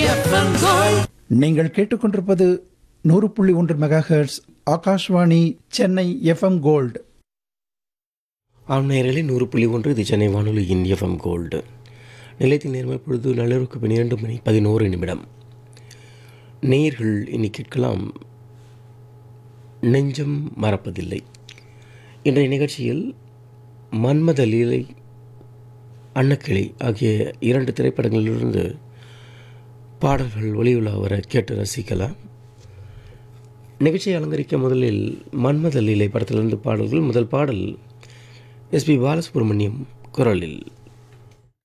FM gold நீங்கள் கேட்டுக்கொண்டிருப்பது நூறு புள்ளி ஒன்று megahertz Akashvani Chennai FM gold ஆம் நேரலில் நூறு புள்ளி ஒன்று இது சென்னை வானொலியின் எஃப்எம் கோல்டு நிலையத்தின் நேர்மை பொழுது நள்ளிரவுக்கு பன்னிரெண்டு மணி பதினோரு நிமிடம் நேர்கள் இனி கேட்கலாம் நெஞ்சம் மறப்பதில்லை இன்றைய நிகழ்ச்சியில் மன்மத லீலை அன்னக்கிளி ஆகிய இரண்டு திரைப்படங்களிலிருந்து பாடல்கள் ஒளியுலா வர கேட்டு ரசிக்கலாம் நிகழ்ச்சியை அலங்கரிக்க முதலில் மன்மத லீலை படத்திலிருந்து பாடல்கள் முதல் பாடல் எஸ்பி பாலசுப்ரமணியம் குரலில்